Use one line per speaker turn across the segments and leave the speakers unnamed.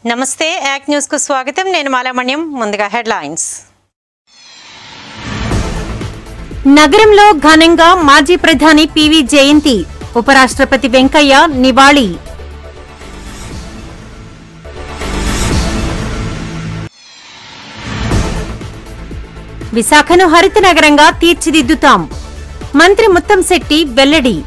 నమస్తే యాక్ న్యూస్ కు స్వాగతం నేను మాలామణ్యం ముందుగా హెడ్లైన్స్ నగరంలో ఘనంగా మాజీ ప్రధాని పివి జయంతి ఉపరాష్ట్రపతి వెంకయ్య నివాళి విశాఖను హరిత నగరంగా తీర్చిదిద్దుతాం మంత్రి ముత్తంశెట్టి వెల్లడి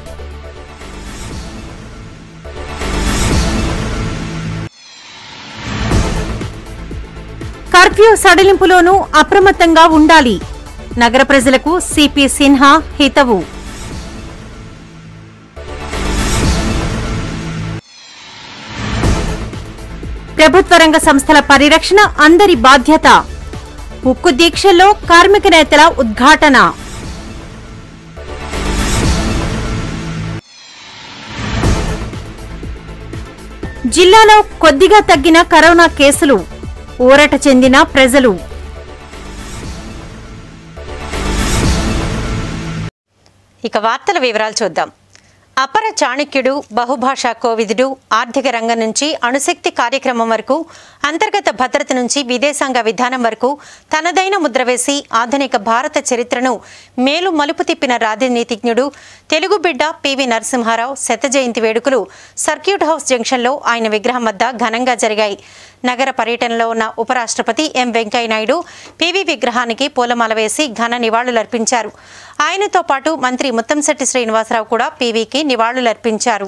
కర్ఫ్యూ సడలింపులోనూ అప్రమత్తంగా ఉండాలి నగర ప్రజలకు సిపి సిన్హా హితవు ప్రభుత్వ రంగ సంస్థల పరిరక్షణ అందరి బాధ్యత ఉక్కు దీక్షల్లో కార్మిక నేతల ఉద్ఘాటన జిల్లాలో కొద్దిగా తగ్గిన కరోనా కేసులు ఊరట చెందిన ప్రజలు ఇక వార్తల వివరాలు చూద్దాం అపర చాణక్యుడు బహుభాషా కోవిదుడు ఆర్థిక రంగం నుంచి అణుశక్తి కార్యక్రమం వరకు అంతర్గత భద్రత నుంచి విదేశాంగ విధానం వరకు తనదైన ముద్ర వేసి ఆధునిక భారత చరిత్రను మేలు మలుపు తిప్పిన రాజనీతిజ్ఞుడు తెలుగు బిడ్డ పివి నరసింహారావు శత జయంతి వేడుకలు సర్క్యూట్ హౌస్ జంక్షన్లో ఆయన విగ్రహం వద్ద ఘనంగా జరిగాయి నగర పర్యటనలో ఉన్న ఉపరాష్ట్రపతి ఎం వెంకయ్యనాయుడు పివి విగ్రహానికి పూలమాల వేసి ఘన నివాళులర్పించారు ఆయనతో పాటు మంత్రి ముత్తంశెట్టి శ్రీనివాసరావు కూడా పీవీకి నివాళులర్పించారు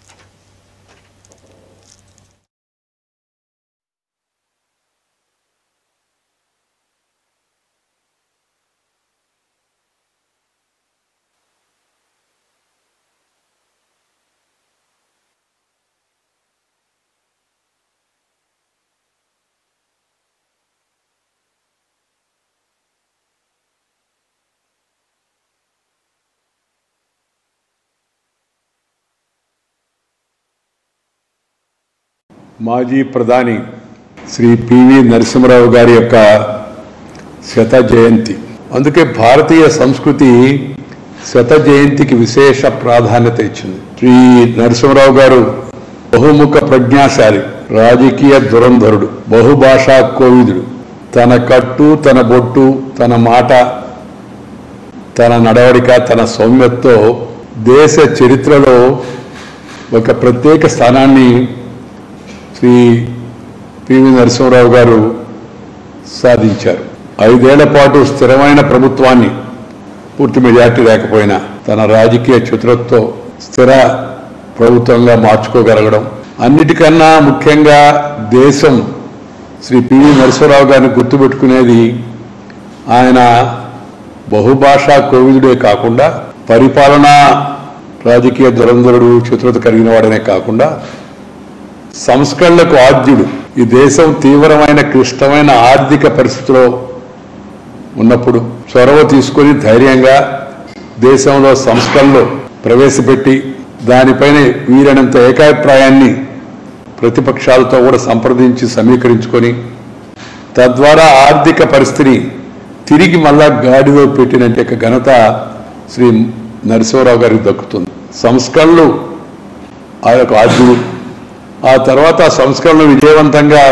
మాజీ ప్రధాని శ్రీ పివి నరసింహరావు గారి యొక్క శత జయంతి అందుకే భారతీయ సంస్కృతి శత జయంతికి విశేష ప్రాధాన్యత ఇచ్చింది శ్రీ నరసింహరావు గారు బహుముఖ ప్రజ్ఞాశాలి రాజకీయ దురంధరుడు బహుభాషా కోవిదుడు తన కట్టు తన బొట్టు తన మాట తన నడవడిక తన సౌమ్యతతో దేశ చరిత్రలో ఒక ప్రత్యేక స్థానాన్ని శ్రీ పివి నరసింహరావు గారు సాధించారు ఐదేళ్ల పాటు స్థిరమైన ప్రభుత్వాన్ని పూర్తి మెజార్టీ లేకపోయినా తన రాజకీయ చతురతతో స్థిర ప్రభుత్వంగా మార్చుకోగలగడం అన్నిటికన్నా ముఖ్యంగా దేశం శ్రీ పివి నరసింహరావు గారిని గుర్తుపెట్టుకునేది ఆయన బహుభాషా కోవిదుడే కాకుండా పరిపాలనా రాజకీయ దురంధరుడు చతురత కలిగిన వాడనే కాకుండా సంస్కరణలకు ఆద్యుడు ఈ దేశం తీవ్రమైన క్లిష్టమైన ఆర్థిక పరిస్థితిలో ఉన్నప్పుడు చొరవ తీసుకొని ధైర్యంగా దేశంలో సంస్కరణలు ప్రవేశపెట్టి దానిపైన వీలైనంత ఏకాభిప్రాయాన్ని ప్రతిపక్షాలతో కూడా సంప్రదించి సమీకరించుకొని తద్వారా ఆర్థిక పరిస్థితిని తిరిగి మళ్ళా గాడిలో పెట్టినట్టు ఘనత శ్రీ నరసింహరావు గారికి దక్కుతుంది సంస్కరణలు ఆ యొక్క ఆద్యుడు ఆ తర్వాత ఆ సంస్కరణలు విజయవంతంగా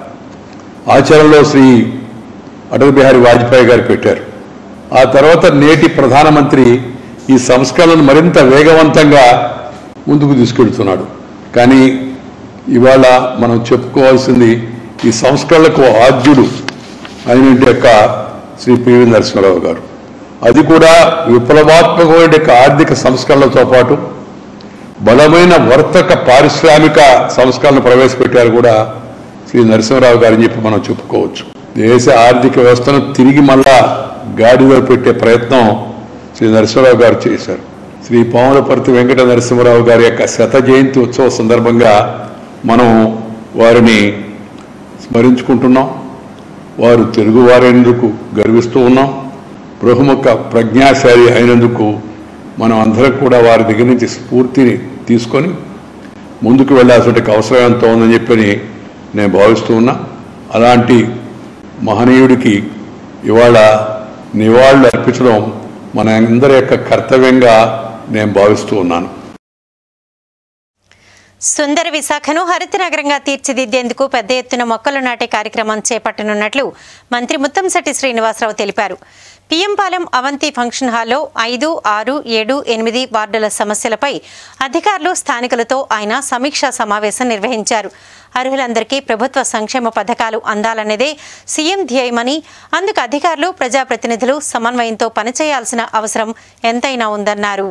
ఆచరణలో శ్రీ అటల్ బిహారీ వాజ్పేయి గారు పెట్టారు ఆ తర్వాత నేటి ప్రధానమంత్రి ఈ సంస్కరణలను మరింత వేగవంతంగా ముందుకు తీసుకెళ్తున్నాడు కానీ ఇవాళ మనం చెప్పుకోవాల్సింది ఈ సంస్కరణలకు ఆద్యుడు అయిన యొక్క శ్రీ పివి నరసింహారావు గారు అది కూడా విప్లవాత్మకమైన యొక్క ఆర్థిక సంస్కరణలతో పాటు బలమైన వర్తక పారిశ్రామిక సంస్కరణ ప్రవేశపెట్టారు కూడా శ్రీ నరసింహరావు గారని చెప్పి మనం చెప్పుకోవచ్చు దేశ ఆర్థిక వ్యవస్థను తిరిగి మళ్ళా గాడిలో పెట్టే ప్రయత్నం శ్రీ నరసింహరావు గారు చేశారు శ్రీ పాములపర్తి వెంకట నరసింహరావు గారి యొక్క శత జయంతి ఉత్సవ సందర్భంగా మనం వారిని స్మరించుకుంటున్నాం వారు తెలుగువారైనందుకు గర్విస్తూ ఉన్నాం బహుముఖ ప్రజ్ఞాశాలి అయినందుకు మనం అందరం కూడా వారి దగ్గర నుంచి స్ఫూర్తిని తీసుకొని ముందుకు వెళ్ళాల్సిన అవసరం ఎంతో ఉందని చెప్పని నేను భావిస్తూ ఉన్నా అలాంటి మహనీయుడికి ఇవాళ నివాళులు అర్పించడం మన అందరి యొక్క కర్తవ్యంగా నేను భావిస్తూ ఉన్నాను
సుందర విశాఖను హరిత నగరంగా తీర్చిదిద్దేందుకు పెద్ద ఎత్తున మొక్కలు నాటే కార్యక్రమం చేపట్టనున్నట్లు మంత్రి ముత్తంశెట్టి శ్రీనివాసరావు తెలిపారు పిఎంపాలెం అవంతి ఫంక్షన్ హాల్లో ఐదు ఆరు ఏడు ఎనిమిది వార్డుల సమస్యలపై అధికారులు స్థానికులతో ఆయన సమీక్షా సమావేశం నిర్వహించారు అర్హులందరికీ ప్రభుత్వ సంక్షేమ పథకాలు అందాలన్నదే సీఎం ధ్యేయమని అందుకు అధికారులు ప్రజాప్రతినిధులు సమన్వయంతో పనిచేయాల్సిన అవసరం ఎంతైనా ఉందన్నారు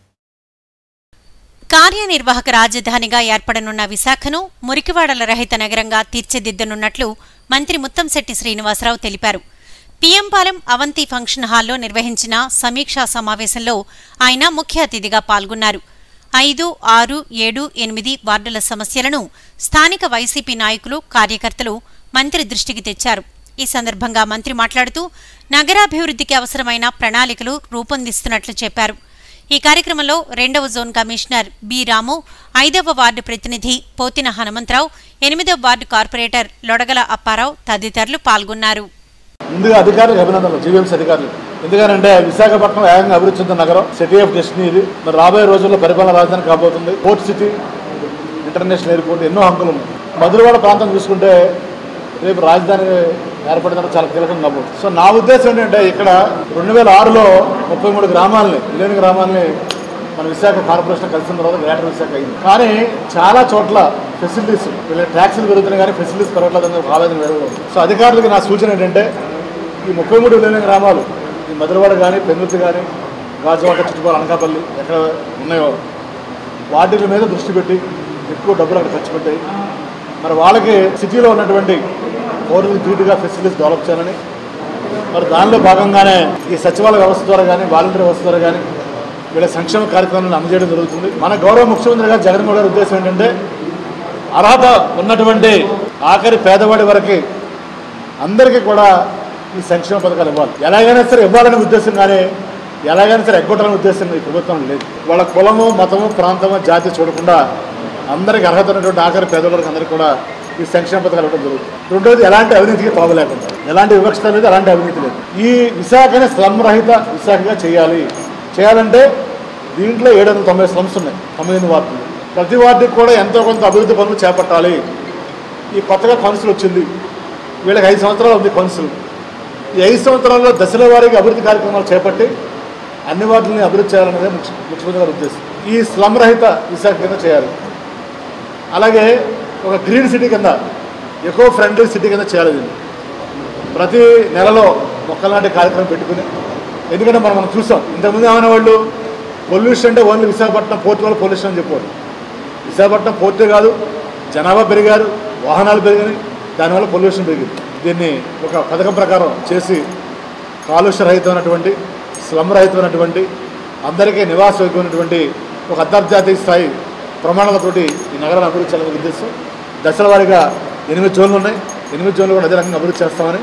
కార్యనిర్వాహక రాజధానిగా ఏర్పడనున్న విశాఖను మురికివాడల రహిత నగరంగా తీర్చిదిద్దనున్నట్లు మంత్రి ముత్తంశెట్టి శ్రీనివాసరావు తెలిపారు పిఎంపాలెం అవంతి ఫంక్షన్ హాల్లో నిర్వహించిన సమీక్షా సమావేశంలో ఆయన ముఖ్య అతిథిగా పాల్గొన్నారు ఐదు ఆరు ఏడు ఎనిమిది వార్డుల సమస్యలను స్థానిక వైసీపీ నాయకులు కార్యకర్తలు మంత్రి దృష్టికి తెచ్చారు ఈ సందర్భంగా మంత్రి మాట్లాడుతూ నగరాభివృద్ధికి అవసరమైన ప్రణాళికలు రూపొందిస్తున్నట్లు చెప్పారు ఈ కార్యక్రమంలో రెండవ జోన్ కమిషనర్ బి రాము ఐదవ వార్డు ప్రతినిధి పోతిన హనుమంతరావు ఎనిమిదవ వార్డు కార్పొరేటర్ లొడగల అప్పారావు తదితరులు పాల్గొన్నారు
ముందుగా అధికారులకు అభినందనలు జీవీఎంసీ అధికారులు ఎందుకంటే విశాఖపట్నం వేగంగా అభివృద్ధి చెందిన నగరం సిటీ ఆఫ్ డెస్టినీ ఇది మరి రాబోయే రోజుల్లో పరిపాలన రాజధాని కాబోతుంది పోర్ట్ సిటీ ఇంటర్నేషనల్ ఎయిర్పోర్ట్ ఎన్నో హంకులు ఉన్నాయి మధురవాడ ప్రాంతం చూసుకుంటే రేపు రాజధాని ఏర్పడిన చాలా కీలకం కాబోతుంది సో నా ఉద్దేశం ఏంటంటే ఇక్కడ రెండు వేల ఆరులో ముప్పై మూడు గ్రామాలని విలేని గ్రామాలని మన విశాఖ కార్పొరేషన్ కలిసిన తర్వాత గ్రేటర్ విశాఖ అయింది కానీ చాలా చోట్ల ఫెసిలిటీస్ వీళ్ళ ట్యాక్సులు పెరుగుతున్నాయి కానీ ఫెసిలిటీస్ పెరగట్లేదని ఒక ఆవేదన వేరే సో అధికారులకు నా సూచన ఏంటంటే ఈ ముప్పై మూడు విలీన గ్రామాలు ఈ మధురవాడ కానీ పెందుర్తి కానీ గాజువాక చుట్టుపక్కల అనకాపల్లి ఎక్కడ ఉన్నాయో వాటి మీద దృష్టి పెట్టి ఎక్కువ డబ్బులు అక్కడ ఖర్చు పెట్టాయి మరి వాళ్ళకి సిటీలో ఉన్నటువంటి పౌరులకు ధీటుగా ఫెసిలిటీస్ డెవలప్ చేయాలని మరి దానిలో భాగంగానే ఈ సచివాలయ వ్యవస్థ ద్వారా కానీ వాలంటీర్ వ్యవస్థ ద్వారా కానీ వీళ్ళ సంక్షేమ కార్యక్రమాలను అందజేయడం జరుగుతుంది మన గౌరవ ముఖ్యమంత్రి గారు జగన్మోహన్ గారి ఉద్దేశం ఏంటంటే అర్హత ఉన్నటువంటి ఆఖరి పేదవాడి వరకు అందరికీ కూడా ఈ సంక్షేమ పథకాలు ఇవ్వాలి ఎలాగైనా సరే ఇవ్వాలనే ఉద్దేశం కానీ ఎలాగైనా సరే ఎగ్గొట్టాలనే ఉద్దేశం ఈ ప్రభుత్వం లేదు వాళ్ళ కులము మతము ప్రాంతము జాతి చూడకుండా అందరికీ అర్హత ఉన్నటువంటి ఆఖరి పేదవాళ్ళకి అందరికీ కూడా ఈ సంక్షేమ పథకాలు ఇవ్వడం జరుగుతుంది రెండోది ఎలాంటి అవినీతికి తావు లేకుండా ఎలాంటి వివక్షత లేదు ఎలాంటి అవినీతి లేదు ఈ విశాఖని స్లమ్ రహిత విశాఖగా చేయాలి చేయాలంటే దీంట్లో ఏడు వందల తొంభై స్లమ్స్ ఉన్నాయి తొమ్మిది వార్డులు ప్రతి వార్డుకి కూడా ఎంతో కొంత అభివృద్ధి పనులు చేపట్టాలి ఈ కొత్తగా కౌన్సిల్ వచ్చింది వీళ్ళకి ఐదు సంవత్సరాలు ఉంది కౌన్సిల్ ఈ ఐదు సంవత్సరాల్లో దశల వారీగా అభివృద్ధి కార్యక్రమాలు చేపట్టి అన్ని వాటిని అభివృద్ధి చేయాలనేదే ముఖ్య ముఖ్యమంత్రి గారి ఉద్దేశం ఈ స్లమ్ రహిత విశాఖ కింద చేయాలి అలాగే ఒక గ్రీన్ సిటీ కింద ఎకో ఫ్రెండ్లీ సిటీ కింద చేయాలి దీన్ని ప్రతి నెలలో మొక్కలు నాటే కార్యక్రమం పెట్టుకుని ఎందుకంటే మనం మనం చూసాం ఇంతకుముందు ఏమైనా వాళ్ళు పొల్యూషన్ అంటే ఓన్లీ విశాఖపట్నం పోర్టు వల్ల పొల్యూషన్ అని చెప్పారు విశాఖపట్నం పోర్టే కాదు జనాభా పెరిగారు వాహనాలు పెరిగాయి దానివల్ల పొల్యూషన్ పెరిగింది దీన్ని ఒక పథకం ప్రకారం చేసి కాలుష్య రహితమైనటువంటి స్లమ్ రహితమైనటువంటి అందరికీ నివాసయోగ్యమైనటువంటి ఒక అంతర్జాతీయ స్థాయి ప్రమాణాలతోటి ఈ నగరాన్ని అభివృద్ధి చేయాలనే ఉద్దేశం దశల వారీగా ఎనిమిది జోన్లు ఉన్నాయి ఎనిమిది జోన్లు కూడా అదే రకంగా అభివృద్ధి చేస్తామని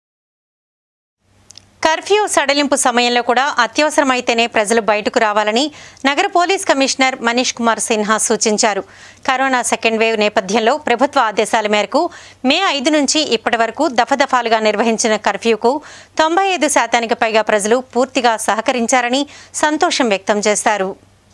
కర్ఫ్యూ సడలింపు సమయంలో కూడా అత్యవసరమైతేనే ప్రజలు బయటకు రావాలని నగర పోలీస్ కమిషనర్ మనీష్ కుమార్ సిన్హా సూచించారు కరోనా సెకండ్ వేవ్ నేపథ్యంలో ప్రభుత్వ ఆదేశాల మేరకు మే ఐదు నుంచి ఇప్పటి వరకు దఫదఫాలుగా నిర్వహించిన కర్ఫ్యూకు తొంభై ఐదు శాతానికి పైగా ప్రజలు పూర్తిగా సహకరించారని సంతోషం వ్యక్తం చేశారు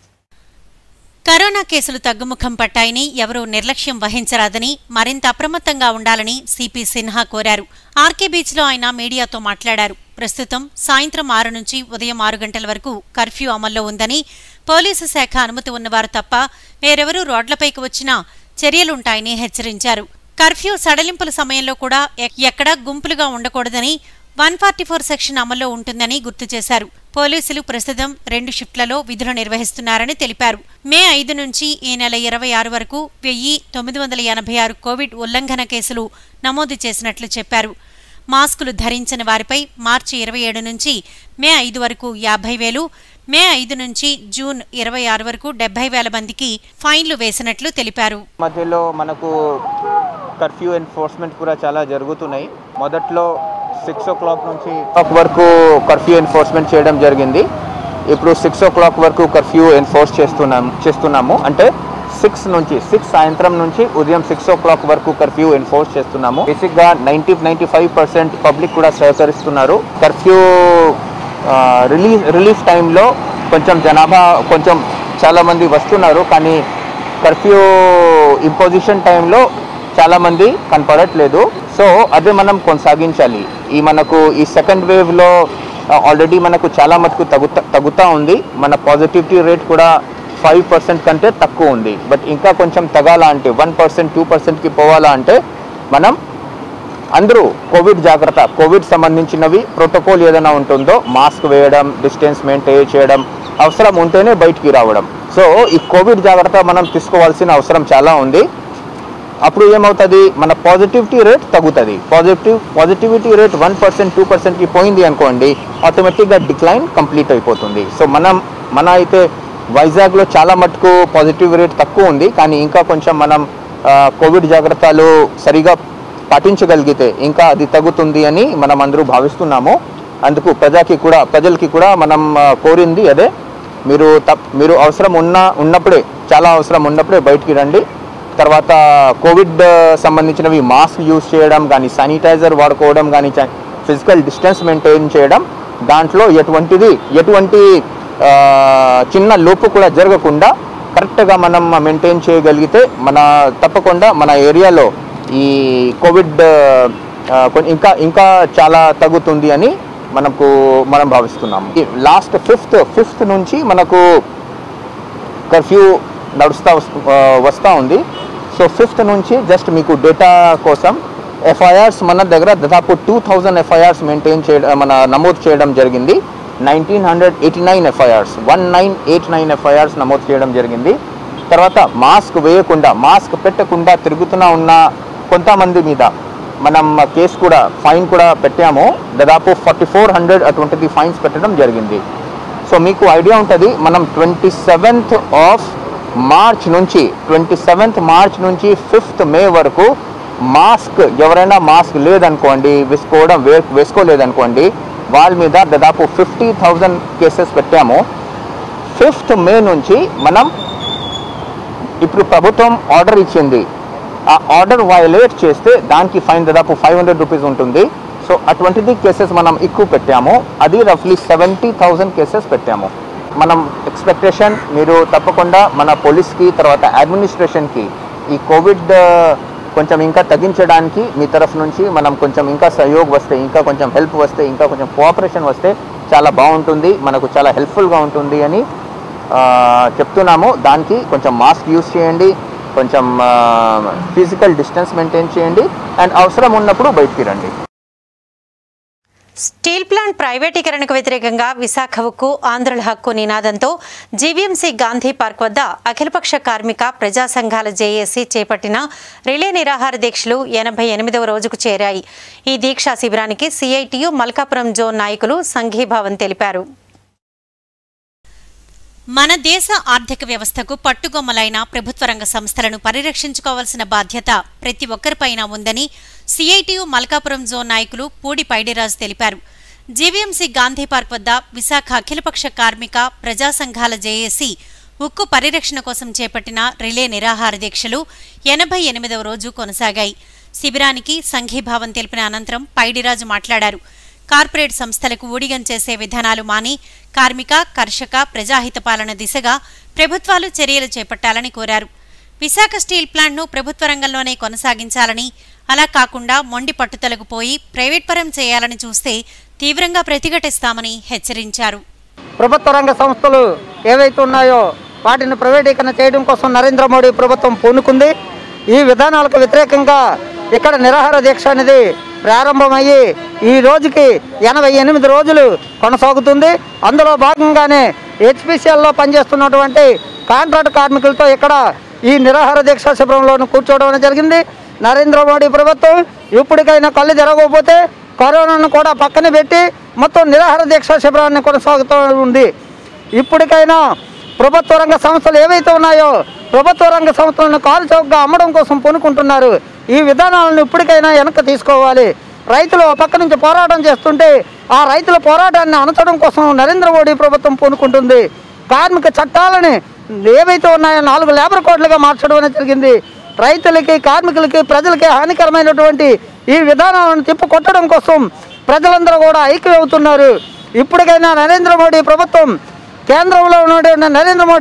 కరోనా కేసులు తగ్గుముఖం పట్టాయని ఎవరూ నిర్లక్ష్యం వహించరాదని మరింత అప్రమత్తంగా ఉండాలని సిపి సిన్హా కోరారు ఆర్కే బీచ్లో ఆయన మీడియాతో మాట్లాడారు ప్రస్తుతం సాయంత్రం ఆరు నుంచి ఉదయం ఆరు గంటల వరకు కర్ఫ్యూ అమల్లో ఉందని పోలీసు శాఖ అనుమతి ఉన్నవారు తప్ప వేరెవరూ రోడ్లపైకి వచ్చినా చర్యలుంటాయని హెచ్చరించారు కర్ఫ్యూ సడలింపుల సమయంలో కూడా ఎక్- ఎక్కడా గుంపులుగా ఉండకూడదని వన్ ఫార్టీ ఫోర్ సెక్షన్ అమల్లో ఉంటుందని గుర్తు చేశారు పోలీసులు ప్రస్తుతం రెండు షిఫ్ట్లలో విధులు నిర్వహిస్తున్నారని తెలిపారు మే ఐదు నుంచి ఈ నెల ఇరవై ఆరు వరకు వెయ్యి తొమ్మిది వందల ఎనభై ఆరు కోవిడ్ ఉల్లంఘన కేసులు నమోదు చేసినట్లు చెప్పారు మాస్కులు ధరించని వారిపై మార్చి ఇరవై ఏడు నుంచి మే ఐదు వరకు యాభై వేలు మే ఐదు నుంచి జూన్ ఇరవై ఆరు వరకు డెబ్బై వేల మందికి ఫైన్లు వేసినట్లు తెలిపారు
మధ్యలో మనకు కర్ఫ్యూ ఎన్ఫోర్స్మెంట్ కూడా చాలా జరుగుతున్నాయి మొదట్లో సిక్స్ ఓ క్లాక్ నుంచి క్లాక్ వరకు కర్ఫ్యూ ఎన్ఫోర్స్మెంట్ చేయడం జరిగింది ఇప్పుడు సిక్స్ ఓ క్లాక్ వరకు కర్ఫ్యూ ఎన్ఫోర్స్ చేస్తున్నాం చేస్తున్నాము అంటే సిక్స్ నుంచి సిక్స్ సాయంత్రం నుంచి ఉదయం సిక్స్ ఓ క్లాక్ వరకు కర్ఫ్యూ ఎన్ఫోర్స్ చేస్తున్నాము బేసిక్గా ninety ninety five percent public కూడా సహకరిస్తున్నారు కర్ఫ్యూ రిలీజ్ రిలీజ్ టైంలో కొంచెం జనాభా కొంచెం చాలామంది వస్తున్నారు కానీ కర్ఫ్యూ ఇంపోజిషన్ టైంలో చాలామంది కనపడట్లేదు సో అదే మనం కొనసాగించాలి ఈ మనకు ఈ సెకండ్ వేవ్లో ఆల్రెడీ మనకు చాలా మటుకు తగ్గుతా తగ్గుతూ ఉంది మన పాజిటివిటీ రేట్ కూడా ఫైవ్ పర్సెంట్ కంటే తక్కువ ఉంది బట్ ఇంకా కొంచెం తగాల అంటే వన్ పర్సెంట్ టూ పర్సెంట్కి పోవాలా అంటే మనం అందరూ కోవిడ్ జాగ్రత్త కోవిడ్ సంబంధించినవి ప్రోటోకాల్ ఏదైనా ఉంటుందో మాస్క్ వేయడం డిస్టెన్స్ మెయింటైన్ చేయడం అవసరం ఉంటేనే బయటికి రావడం సో ఈ కోవిడ్ జాగ్రత్త మనం తీసుకోవాల్సిన అవసరం చాలా ఉంది అప్పుడు ఏమవుతుంది మన పాజిటివిటీ రేట్ తగ్గుతుంది positive positivity rate one percent two పర్సెంట్కి పోయింది అనుకోండి ఆటోమేటిక్గా డిక్లైన్ కంప్లీట్ అయిపోతుంది సో మనం మన అయితే వైజాగ్లో చాలా మటుకు పాజిటివ్ రేట్ తక్కువ ఉంది కానీ ఇంకా కొంచెం మనం ఆ, కోవిడ్ జాగ్రత్తలు సరిగా పాటించగలిగితే ఇంకా అది తగ్గుతుంది అని మనం అందరూ భావిస్తున్నాము అందుకు ప్రజాకి కూడా ప్రజలకి కూడా మనం ఆ, కోరింది అదే మీరు తప్ మీరు అవసరం ఉన్న ఉన్నప్పుడే చాలా అవసరం ఉన్నప్పుడే బయటికి రండి తర్వాత కోవిడ్ ఆ, సంబంధించినవి మాస్క్ యూజ్ చేయడం కానీ శానిటైజర్ వాడుకోవడం కానీ ఫిజికల్ డిస్టెన్స్ మెయింటైన్ చేయడం దాంట్లో ఎటువంటిది ఎటువంటి ఆ, చిన్న లోపు కూడా జరగకుండా కరెక్ట్గా మనం మెయింటైన్ చేయగలిగితే మన తప్పకుండా మన ఏరియాలో ఈ కోవిడ్ ఆ, కొన్- ఇంకా ఇంకా చాలా తగ్గుతుంది అని మనకు మనం భావిస్తున్నాము లాస్ట్ ఫిఫ్త్ ఫిఫ్త్ నుంచి మనకు కర్ఫ్యూ నడుస్తూ వస్తూ ఉంది సో ఫిఫ్త్ నుంచి జస్ట్ మీకు డేటా కోసం ఎఫ్ఐఆర్స్ మన దగ్గర దాదాపు టూ థౌజండ్ ఎఫ్ఐఆర్స్ మెయింటైన్ చేయడం మన నమోదు చేయడం జరిగింది nineteen hundred eighty nine FIRs one nine eight nine FIRs నమోదు చేయడం జరిగింది తర్వాత మాస్క్ వేయకుండా మాస్క్ పెట్టకుండా తిరుగుతున్న ఉన్న కొంతమంది మీద మనం కేసు కూడా ఫైన్ కూడా పెట్టాము దాదాపు ఫార్టీ ఫోర్ హండ్రెడ్ అటువంటిది ఫైన్స్ పెట్టడం జరిగింది సో మీకు ఐడియా ఉంటుంది మనం ట్వంటీ సెవెంత్ ఆఫ్ మార్చ్ నుంచి ట్వంటీ సెవెంత్ మార్చ్ నుంచి ఫిఫ్త్ మే వరకు మాస్క్ ఎవరైనా మాస్క్ లేదనుకోండి వేసుకోవడం వే వేసుకోలేదనుకోండి వాళ్ళ మీద దాదాపు ఫిఫ్టీ థౌజండ్ కేసెస్ పెట్టాము ఫిఫ్త్ మే నుంచి మనం ఇప్పుడు ప్రభుత్వం ఆర్డర్ ఇచ్చింది ఆ ఆర్డర్ వయలేట్ చేస్తే దానికి ఫైన్ దాదాపు ఫైవ్ హండ్రెడ్ రూపీస్ ఉంటుంది సో అటువంటిది కేసెస్ మనం ఎక్కువ పెట్టాము అది రఫ్లీ సెవెంటీ థౌజండ్ కేసెస్ పెట్టాము మనం ఎక్స్పెక్టేషన్ మీరు తప్పకుండా మన పోలీస్కి తర్వాత అడ్మినిస్ట్రేషన్కి ఈ కోవిడ్ ఆ, కొంచెం ఇంకా తగ్గించడానికి మీ తరఫు నుంచి మనం కొంచెం ఇంకా సహయోగ్ వస్తే ఇంకా కొంచెం హెల్ప్ వస్తే ఇంకా కొంచెం కోఆపరేషన్ వస్తే చాలా బాగుంటుంది మనకు చాలా హెల్ప్ఫుల్గా ఉంటుంది అని ఆ, చెప్తున్నాము దానికి కొంచెం మాస్క్ యూస్ చేయండి కొంచెం ఫిజికల్ డిస్టెన్స్ మెయింటైన్ చేయండి అండ్ అవసరం ఉన్నప్పుడు బయటికి రండి
స్టీల్ ప్లాంట్ ప్రైవేటీకరణకు వ్యతిరేకంగా విశాఖ ఉక్కు ఆంధ్రుల హక్కు నినాదంతో జీవీఎంసీ గాంధీ పార్క్ వద్ద అఖిలపక్ష కార్మిక ప్రజా సంఘాల జేఏసీ చేపట్టిన రిలే నిరాహార దీక్షలు ఎనభై ఎనిమిదవ రోజుకు చేరాయి ఈ దీక్షా శిబిరానికి సిఐటియు మల్కాపురం జోన్ నాయకులు సంఘీభావం తెలిపారు మన దేశ ఆర్థిక వ్యవస్థకు పట్టుగొమ్మలైన ప్రభుత్వ రంగ సంస్థలను పరిరక్షించుకోవాల్సిన బాధ్యత ప్రతి ఒక్కరిపైన ఉందని సిఐటియు మల్కాపురం జోన్ నాయకులు పూడి పైడిరాజు తెలిపారు జీవీఎంసీ గాంధీ పార్క్ వద్ద విశాఖ అఖిలపక్ష కార్మిక ప్రజా సంఘాల జేఏసీ ఉక్కు పరిరక్షణ కోసం చేపట్టిన రిలే నిరాహార దీక్షలు ఎనభై ఎనిమిదవ రోజు కొనసాగాయి శిబిరానికి సంఘీభావం తెలిపిన అనంతరం పైడిరాజు మాట్లాడారు కార్పొరేట్ సంస్థలకు ఊడిగం చేసే విధానాలు మాని కార్మిక కర్షక ప్రజాహిత పాలన దిశగా ప్రభుత్వాలు చర్యలు చేపట్టాలని కోరారు విశాఖ స్టీల్ ప్లాంట్ను ప్రభుత్వ రంగంలోనే కొనసాగించాలని అలా కాకుండా మొండి పట్టుదలకు పోయి ప్రైవేట్ పరం చేయాలని చూస్తే తీవ్రంగా ప్రతిఘటిస్తామని హెచ్చరించారు
ప్రభుత్వ రంగ సంస్థలు ఏవైతే ఉన్నాయో వాటిని ప్రైవేటీకరణ చేయడం కోసం నరేంద్ర మోడీ ప్రభుత్వం పూనుకుంది ఈ విధానాలకు వ్యతిరేకంగా ఇక్కడ నిరాహార దీక్ష అనేది ప్రారంభమయ్యి ఈ రోజుకి ఎనభై ఎనిమిది రోజులు కొనసాగుతుంది అందులో భాగంగానే హెచ్పిసిఎల్లో పనిచేస్తున్నటువంటి కాంట్రాక్ట్ కార్మికులతో ఇక్కడ ఈ నిరాహార దీక్ష శిబిరంలో కూర్చోవడం అనేది జరిగింది నరేంద్ర మోడీ ప్రభుత్వం ఇప్పటికైనా కళ్ళు జరగకపోతే కరోనాను కూడా పక్కన పెట్టి మొత్తం నిరాహార దీక్ష శిబిరాన్ని కొనసాగుతూ ఉంది ఇప్పటికైనా ప్రభుత్వ రంగ సంస్థలు ఏవైతే ఉన్నాయో ప్రభుత్వ రంగ సంస్థలను కాలు చౌకగా అమ్మడం కోసం పూనుకుంటున్నారు ఈ విధానాలను ఇప్పటికైనా వెనక్కి తీసుకోవాలి రైతులు ఒక పక్క నుంచి పోరాటం చేస్తుంటే ఆ రైతుల పోరాటాన్ని అణచడం కోసం నరేంద్ర మోడీ ప్రభుత్వం పూనుకుంటుంది కార్మిక చట్టాలని ఏవైతే ఉన్నాయో నాలుగు లేబర్ కోడ్లుగా మార్చడం అనేది జరిగింది రైతులకి కార్మికులకి ప్రజలకి హానికరమైనటువంటి ఈ విధానాలను తిప్పికొట్టడం కోసం ప్రజలందరూ కూడా ఐక్యమవుతున్నారు ఇప్పటికైనా నరేంద్ర మోడీ ప్రభుత్వం కేంద్రంలో ఉన్నటువంటి నరేంద్ర మోడీ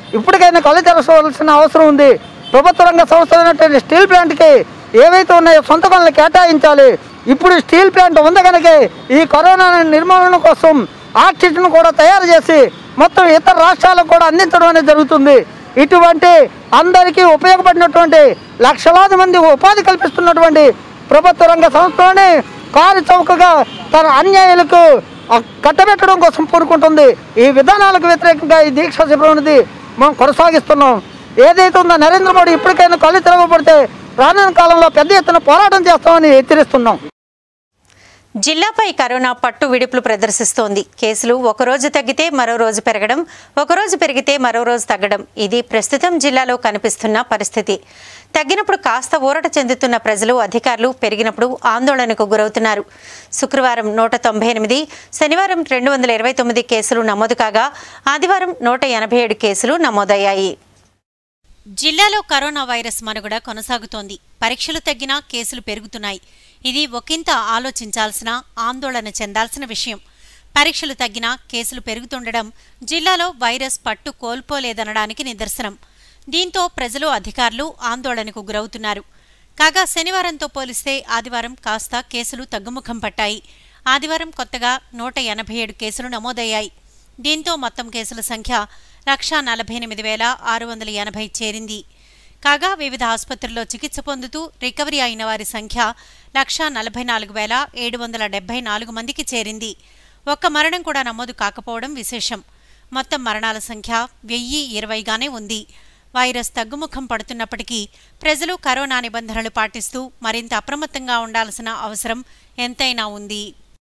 ఇప్పటికైనా కళ్ళు తెరవలసిన అవసరం ఉంది ప్రభుత్వ రంగ సంస్థలైనటువంటి స్టీల్ ప్లాంట్కి ఏవైతే ఉన్నాయో సొంత పనులు కేటాయించాలి ఇప్పుడు స్టీల్ ప్లాంట్ ఉంది కనుక ఈ కరోనా నిర్మూలన కోసం ఆక్సిజన్ కూడా తయారు చేసి మొత్తం ఇతర రాష్ట్రాలకు కూడా అందించడం అనేది జరుగుతుంది ఇటువంటి అందరికీ ఉపయోగపడినటువంటి లక్షలాది మంది ఉపాధి కల్పిస్తున్నటువంటి ప్రభుత్వ రంగ సంస్థలని కారు చౌకగా తన అన్యాయాలకు ఆ, కట్టబెట్టడం కోసం పూనుకుంటుంది ఈ విధానాలకు వ్యతిరేకంగా ఈ దీక్ష శిబిరం అనేది మనం కొనసాగిస్తున్నాం ఏదైతే ఉందో నరేంద్ర మోడీ ఇప్పటికైనా కళ్ళు తిరగబడితే రానున్న కాలంలో పెద్ద ఎత్తున పోరాటం చేస్తామని హెచ్చరిస్తున్నాం
జిల్లాపై కరోనా పట్టు విడుపులు ప్రదర్శిస్తోంది కేసులు ఒకరోజు తగ్గితే మరో రోజు పెరగడం ఒకరోజు పెరిగితే మరో రోజు తగ్గడం ఇది ప్రస్తుతం జిల్లాలో కనిపిస్తున్న పరిస్థితి తగ్గినప్పుడు కాస్త ఊరట చెందుతున్న ప్రజలు అధికారులు పెరిగినప్పుడు ఆందోళనకు గురవుతున్నారు శుక్రవారం నూట తొంభై ఎనిమిది శనివారం రెండు వందల ఇరవై తొమ్మిది కేసులు నమోదు కాగా ఆదివారం నూట ఎనభై ఏడు కేసులు నమోదయ్యాయి జిల్లాలో కరోనా వైరస్ మనుగడ కొనసాగుతోంది పరీక్షలు తగ్గినా కేసులు పెరుగుతున్నాయి ఇది ఒకంత ఆలోచించాల్సిన ఆందోళన చెందాల్సిన విషయం పరీక్షలు తగ్గినా కేసులు పెరుగుతుండడం జిల్లాలో వైరస్ పట్టు కోల్పోలేదనడానికి నిదర్శనం దీంతో ప్రజలు అధికారులు ఆందోళనకు గురవుతున్నారు కాగా శనివారంతో పోలిస్తే ఆదివారం కాస్త కేసులు తగ్గుముఖం పట్టాయి ఆదివారం కొత్తగా నూట ఎనభై ఏడు కేసులు నమోదయ్యాయి దీంతో మొత్తం కేసుల సంఖ్య లక్షా నలభై ఎనిమిది వేల ఆరు వందల ఎనభై చేరింది కాగా వివిధ ఆసుపత్రుల్లో చికిత్స పొందుతూ రికవరీ అయిన వారి సంఖ్య లక్షా నలభై నాలుగు వేల ఏడు వందల డెబ్బై నాలుగు మందికి చేరింది ఒక్క మరణం కూడా నమోదు కాకపోవడం విశేషం మొత్తం మరణాల సంఖ్య వెయ్యి ఇరవైగానే ఉంది వైరస్ తగ్గుముఖం పడుతున్నప్పటికీ ప్రజలు కరోనా నిబంధనలు పాటిస్తూ మరింత అప్రమత్తంగా ఉండాల్సిన అవసరం ఎంతైనా ఉంది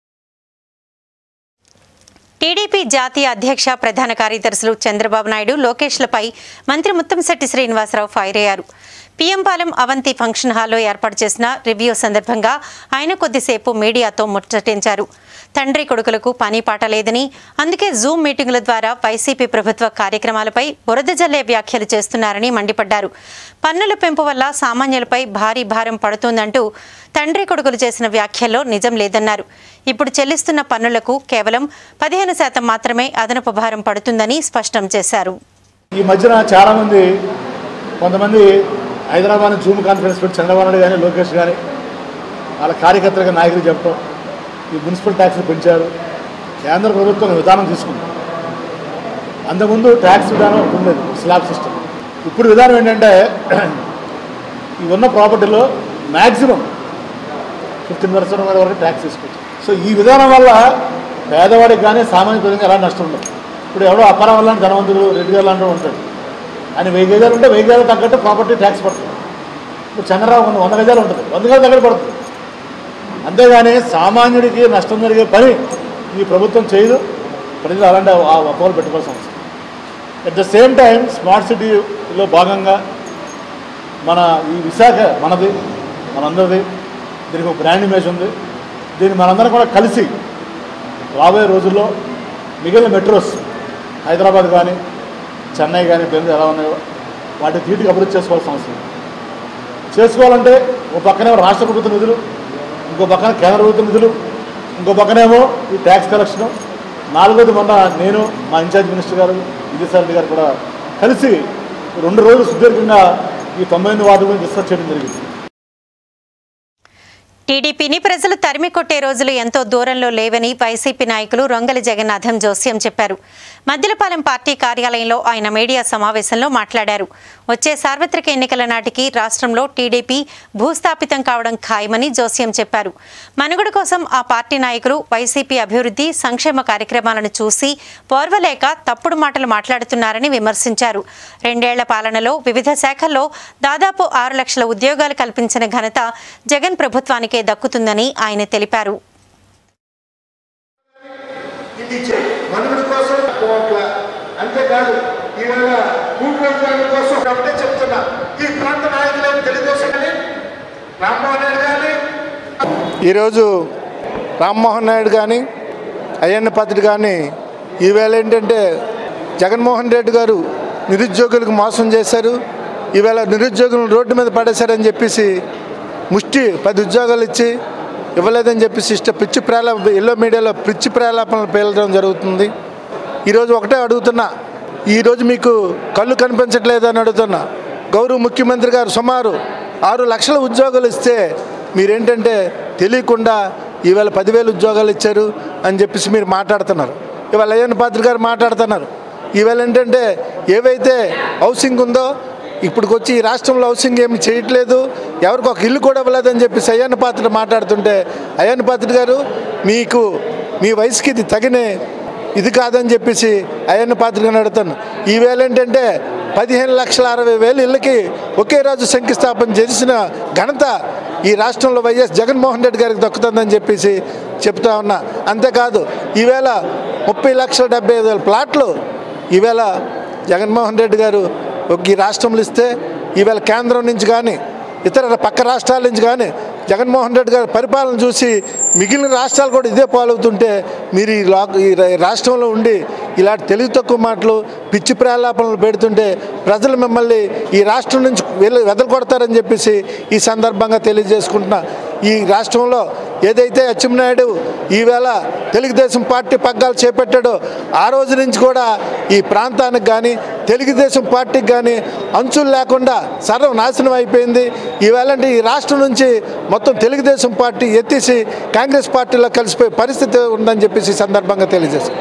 టీడీపీ జాతీయ అధ్యక్ష ప్రధాన కార్యదర్శులు చంద్రబాబు నాయుడు లోకేష్లపై మంత్రి ముత్తంశెట్టి శ్రీనివాసరావు ఫైర్ అయ్యారు పిఎంపాలెం అవంతి ఫంక్షన్ హాల్లో ఏర్పాటు చేసిన రివ్యూ సందర్భంగా ఆయన కొద్దిసేపు మీడియాతో ముచ్చటించారు తండ్రి కొడుకులకు పని పాట లేదని అందుకే జూమ్ మీటింగుల ద్వారా వైసీపీ ప్రభుత్వ కార్యక్రమాలపై బురద జల్లే వ్యాఖ్యలు చేస్తున్నారని మండిపడ్డారు పన్నుల పెంపు వల్ల సామాన్యులపై భారీ భారం పడుతుందంటూ తండ్రి కొడుకులు చేసిన వ్యాఖ్యల్లో నిజం లేదన్నారు ఇప్పుడు చెల్లిస్తున్న పన్నులకు కేవలం పదిహేను శాతం మాత్రమే అదనపు భారం పడుతుందని స్పష్టం చేశారు
ఈ మధ్యన చాలామంది కొంతమంది హైదరాబాద్ నుంచి జూమ్ కాన్ఫరెన్స్ పెట్టి చంద్రబాబు నాయుడు కానీ లోకేష్ కానీ వాళ్ళ కార్యకర్తలుగా నాయకులు చెప్పడం ఈ మున్సిపల్ ట్యాక్స్లు పెంచారు కేంద్ర ప్రభుత్వం విధానం తీసుకుంది అంతకుముందు ట్యాక్స్ విధానం ఉండేది స్లాబ్ సిస్టమ్ ఇప్పుడు విధానం ఏంటంటే ఈ ఉన్న ప్రాపర్టీలో మ్యాక్సిమం ఫిఫ్టీన్ పర్సెంట్ వరకు ట్యాక్స్ తీసుకోవచ్చు సో ఈ విధానం వల్ల పేదవాడికి కానీ సామాన్య ప్రజలకు ఎలా నష్టం ఉండదు ఇప్పుడు ఎవడో అపారం వల్ల ధనవంతుడు రెడ్డి గారు లాంటి ఉంటాడు ఆయన వెయ్యి గజాలు ఉంటే వెయ్యి గజాలు తగ్గట్టు ప్రాపర్టీ ట్యాక్స్ పడుతుంది ఇప్పుడు చంద్రరావు వంద వంద గజాలు ఉంటుంది వంద గజాలు తగ్గట్టు పడుతుంది అంతేగాని సామాన్యుడికి నష్టం జరిగే పని ఈ ప్రభుత్వం చేయదు ప్రజలు అలాంటి ఆ అపోహలు పెట్టుకోవాల్సిన అవసరం at the same time smart సిటీలో భాగంగా మన ఈ విశాఖ మనది మనందరిది దీనికి ఒక బ్రాండ్ ఇమేజ్ ఉంది దీన్ని మనందరం కూడా కలిసి రాబోయే రోజుల్లో మిగిలిన మెట్రోస్ హైదరాబాద్ కానీ చెన్నై కానీ బెంగళూరు ఎలా ఉన్నాయో వాటి తీటికి అభివృద్ధి చేసుకోవాల్సిన అవసరం ఉంది. చేసుకోవాలంటే ఒక పక్కనేమో రాష్ట్ర ప్రభుత్వ నిధులు ఇంకో పక్కన కేంద్ర ప్రభుత్వ నిధులు ఇంకో పక్కనేమో ఈ ట్యాక్స్ కలెక్షన్ నాలుగోది మొన్న నేను మా ఇన్ఛార్జ్ మినిస్టర్ గారు విజయసాయి గారు కూడా కలిసి రెండు రోజులు సుదీర్ఘంగా ఈ తొంభై ఎనిమిది వార్డు గురించి డిస్కస్ చేయడం జరిగింది
టీడీపీని ప్రజలు తరిమి కొట్టే రోజులు ఎంతో దూరంలో లేవని వైసీపీ నాయకులు రొంగలి జగన్నాథం జోస్యం చెప్పారు మద్దిలపాలెం పార్టీ కార్యాలయంలో ఆయన మీడియా సమావేశంలో మాట్లాడారు వచ్చే సార్వత్రిక ఎన్నికల నాటికి రాష్ట్రంలో టీడీపీ భూస్థాపితం కావడం ఖాయమని జోస్యం చెప్పారు మనుగడ కోసం ఆ పార్టీ నాయకులు వైసీపీ అభివృద్ధి సంక్షేమ కార్యక్రమాలను చూసి పోర్వలేక తప్పుడు మాటలు మాట్లాడుతున్నారని విమర్శించారు రెండేళ్ల పాలనలో వివిధ శాఖల్లో దాదాపు ఆరు లక్షల ఉద్యోగాలు కల్పించిన ఘనత జగన్ ప్రభుత్వానికే దక్కుతుందని ఆయన తెలిపారు
ఇది చే- మనుగడ కోసం పోవట్ల అంతేకాదు ఈవేళ భూప్రజల కోసం ఒకటే చెప్తున్నా ఈ ప్రాంత నాయకులైన తెలుగుదేశం కానీ రామ్మోహన్ రెడ్డి కానీ ఈరోజు రామ్మోహన్ నాయుడు కానీ అయ్యన్న పాత్రుడు కానీ ఈవేళ ఏంటంటే జగన్మోహన్ రెడ్డి గారు నిరుద్యోగులకు మోసం చేశారు ఈవేళ నిరుద్యోగులను రోడ్డు మీద పడేశారని చెప్పేసి ముష్టి పది ఉద్యోగాలు ఇచ్చి ఇవ్వలేదని చెప్పేసి ఇష్ట పిచ్చి ప్రేల ఎల్లో మీడియాలో పిచ్చి ప్రేలాపనలు పేలడం జరుగుతుంది ఈరోజు ఒకటే అడుగుతున్నా ఈరోజు మీకు కళ్ళు కనిపించట్లేదు అని అడుగుతున్నా గౌరవ ముఖ్యమంత్రి గారు సుమారు ఆరు లక్షల ఉద్యోగాలు ఇస్తే మీరేంటంటే తెలియకుండా ఈవేళ పదివేలు ఉద్యోగాలు ఇచ్చారు అని చెప్పేసి మీరు మాట్లాడుతున్నారు ఇవాళ అయ్యన్న పాత్ర గారు మాట్లాడుతున్నారు ఈవేళ ఏంటంటే ఏవైతే హౌసింగ్ ఉందో ఇప్పటికొచ్చి ఈ రాష్ట్రంలో హౌసింగ్ ఏమి చేయట్లేదు ఎవరికి ఒక ఇల్లు కూడా ఇవ్వలేదని చెప్పేసి అయ్యన్న పాత్ర మాట్లాడుతుంటే అయ్యన్న పాత్ర గారు మీకు మీ వయసుకి ఇది తగిన ఇది కాదని చెప్పేసి అయ్యన్న పాత్రగా అడుగుతాను ఈవేళ ఏంటంటే పదిహేను లక్షల అరవై వేలు ఇళ్ళకి ఒకే రోజు శంకుస్థాపన చేసిన ఘనత ఈ రాష్ట్రంలో వైఎస్ జగన్మోహన్ రెడ్డి గారికి దక్కుతుందని చెప్పేసి చెప్తా ఉన్నా అంతేకాదు ఈవేళ ముప్పై లక్షల డెబ్బై ఐదు వేల ప్లాట్లు ఈవేళ జగన్మోహన్ రెడ్డి గారు ఒక ఈ రాష్ట్రంలో ఇస్తే ఈవేళ కేంద్రం నుంచి కానీ ఇతర పక్క రాష్ట్రాల నుంచి కానీ జగన్మోహన్ రెడ్డి గారి పరిపాలన చూసి మిగిలిన రాష్ట్రాలు కూడా ఇదే పాలవుతుంటే మీరు ఈ లా ఈ రా- రాష్ట్రంలో ఉండి ఇలాంటి తెలివి తక్కువ మాటలు పిచ్చి ప్రేలాపనలు పెడుతుంటే ప్రజలు మిమ్మల్ని ఈ రాష్ట్రం నుంచి వెళ్ళి వెదలకొడతారని చెప్పేసి ఈ సందర్భంగా తెలియజేసుకుంటున్నా ఈ రాష్ట్రంలో ఏదైతే అచ్చెన్నాయుడు ఈవేళ తెలుగుదేశం పార్టీ పగ్గాలు చేపట్టాడో ఆ రోజు నుంచి కూడా ఈ ప్రాంతానికి కానీ తెలుగుదేశం పార్టీకి కానీ అంచులు లేకుండా సర్వం నాశనం అయిపోయింది ఈవేళ అంటే ఈ రాష్ట్రం నుంచి మొత్తం తెలుగుదేశం పార్టీ ఎత్తేసి కాంగ్రెస్ పార్టీలో కలిసిపోయే పరిస్థితి ఉందని చెప్పేసి ఈ సందర్భంగా తెలియజేస్తాను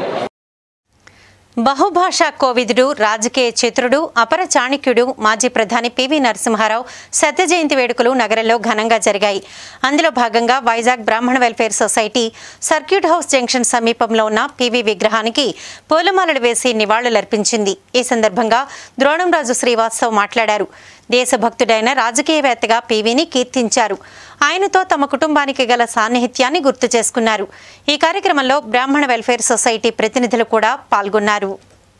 బహుభాషా కోవిదుడు రాజకీయ చిత్రుడు అపర చాణక్యుడు మాజీ ప్రధాని పివి నరసింహారావు సత్య జయంతి వేడుకలు నగరంలో ఘనంగా జరిగాయి అందులో భాగంగా Vizag Brahmana welfare society circuit house junction సమీపంలో ఉన్న పివి విగ్రహానికి పూలమాలలు వేసి నివాళులర్పించింది ఈ సందర్భంగా ద్రోణంరాజు శ్రీవాస్తవ్ మాట్లాడారు దేశభక్తుడైన రాజకీయవేత్తగా పివిని కీర్తించారు ఆయనతో తమ కుటుంబానికి గల సాన్నిహిత్యాన్ని గుర్తు చేసుకున్నారు ఈ కార్యక్రమంలో బ్రాహ్మణ వెల్ఫేర్ సొసైటీ ప్రతినిధులు కూడా పాల్గొన్నారు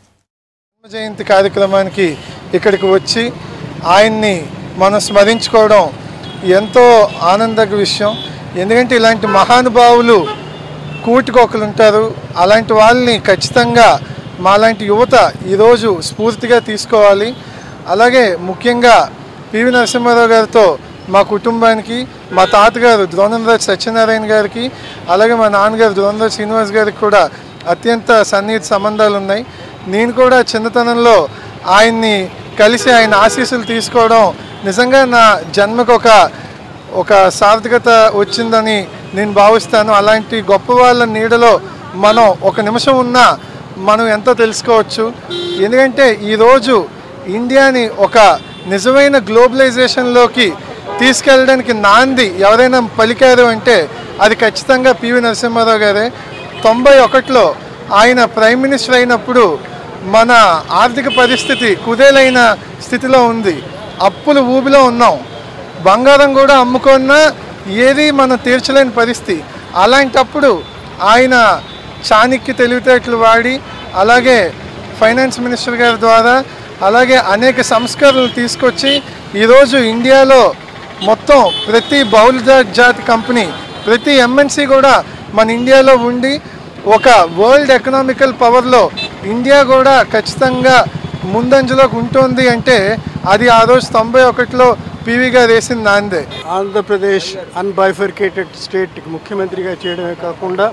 జన్మ జయంతి కార్యక్రమానికి ఇక్కడికి వచ్చి ఆయన్ని మనం స్మరించుకోవడం ఎంతో ఆనందక విషయం ఎందుకంటే ఇలాంటి మహానుభావులు కూటికొకరు ఉంటారు అలాంటి వాళ్ళని ఖచ్చితంగా మాలాంటి యువత ఈరోజు స్ఫూర్తిగా తీసుకోవాలి అలాగే ముఖ్యంగా పివి నరసింహారావు గారితో మా కుటుంబానికి మా తాతగారు ద్రోణంరాజు సత్యనారాయణ గారికి అలాగే మా నాన్నగారు ద్రోణంరాజు శ్రీనివాస్ గారికి కూడా అత్యంత సన్నిహిత సంబంధాలు ఉన్నాయి నేను కూడా చిన్నతనంలో ఆయన్ని కలిసి ఆయన ఆశీస్సులు తీసుకోవడం నిజంగా నా జన్మకు ఒక ఒక సార్థకత వచ్చిందని నేను భావిస్తాను అలాంటి గొప్ప వాళ్ళ నీడలో మనం ఒక నిమిషం ఉన్నా మనం ఎంతో తెలుసుకోవచ్చు ఎందుకంటే ఈరోజు ఇండియాని ఒక నిజమైన గ్లోబలైజేషన్లోకి తీసుకెళ్ళడానికి నాంది ఎవరైనా పలికారు అంటే అది ఖచ్చితంగా పివి నరసింహారావు గారే తొంభై ఒకటిలో ఆయన ప్రైమ్ మినిస్టర్ అయినప్పుడు మన ఆర్థిక పరిస్థితి కుదేలైన స్థితిలో ఉంది అప్పులు ఊబిలో ఉన్నాం బంగారం కూడా అమ్ముకున్నా ఏది మనం తీర్చలేని పరిస్థితి అలాంటప్పుడు ఆయన చాణక్య తెలివితేటలు వాడి అలాగే ఫైనాన్స్ మినిస్టర్ గారి ద్వారా అలాగే అనేక సంస్కరణలు తీసుకొచ్చి ఈరోజు ఇండియాలో మొత్తం ప్రతి బహుళ జాతి కంపెనీ ప్రతి ఎంఎన్సీ కూడా మన ఇండియాలో ఉండి ఒక వరల్డ్ ఎకనామికల్ పవర్లో ఇండియా కూడా ఖచ్చితంగా ముందంజలోకి ఉంటుంది అంటే అది ఆ రోజు తొంభై ఒకటిలో పివి గారు వేసిన నాందే
ఆంధ్రప్రదేశ్ అన్బైఫర్కేటెడ్ స్టేట్ ముఖ్యమంత్రిగా చేయడమే కాకుండా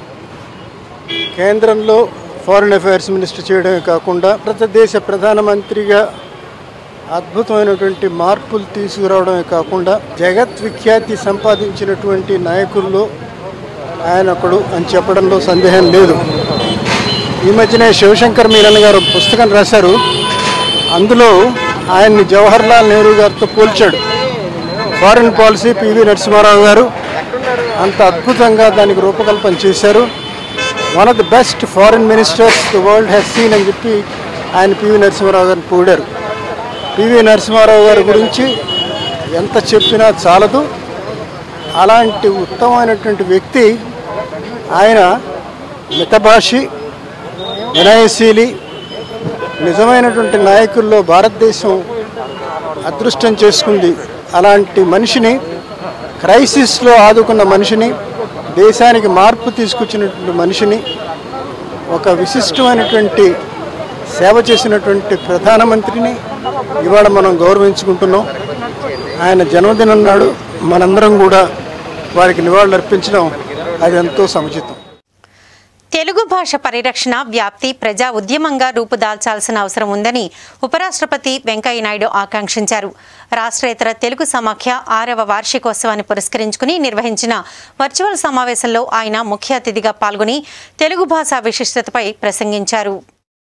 కేంద్రంలో ఫారిన్ అఫైర్స్ మినిస్టర్ చేయడమే కాకుండా భారతదేశ ప్రధానమంత్రిగా అద్భుతమైనటువంటి మార్పులు తీసుకురావడమే కాకుండా జగత్ విఖ్యాతి సంపాదించినటువంటి నాయకుల్లో ఆయన ఒకడు అని చెప్పడంలో సందేహం లేదు ఈ మధ్యనే శివశంకర్ మీరన్ గారు పుస్తకం రాశారు అందులో ఆయన్ని జవహర్లాల్ నెహ్రూ గారితో పోల్చాడు ఫారిన్ పాలసీ పివి నరసింహారావు గారు అంత అద్భుతంగా దానికి రూపకల్పన చేశారు one of the best foreign ministers the world has seen అని చెప్పి ఆయన పివి నరసింహారావు గారిని పొగిడారు పివి నరసింహారావు గారి గురించి ఎంత చెప్పినా చాలదు అలాంటి ఉత్తమమైనటువంటి వ్యక్తి ఆయన మితభాషి వినయశీలి నిజమైనటువంటి నాయకుల్లో భారతదేశం అదృష్టం చేసుకుంది అలాంటి మనిషిని క్రైసిస్లో ఆదుకున్న మనిషిని దేశానికి మార్పు తీసుకొచ్చినటువంటి మనిషిని ఒక విశిష్టమైనటువంటి సేవ చేసినటువంటి ప్రధానమంత్రిని ఇవాళ మనం గౌరవించుకుంటున్నాం ఆయన జన్మదినం నాడు మనందరం కూడా వారికి నివాళులు అర్పించడం అది ఎంతో సముచితం
తెలుగు భాష పరిరక్షణ వ్యాప్తి ప్రజా ఉద్యమంగా రూపుదాల్చాల్సిన అవసరం ఉందని ఉపరాష్ట్రపతి వెంకయ్యనాయుడు ఆకాంక్షించారు రాష్ట్రేతర తెలుగు సమాఖ్య ఆరవ వార్షికోత్సవాన్ని పురస్కరించుకుని నిర్వహించిన వర్చువల్ సమావేశంలో ఆయన ముఖ్య అతిథిగా పాల్గొని తెలుగు భాష విశిష్టతపై ప్రసంగించారు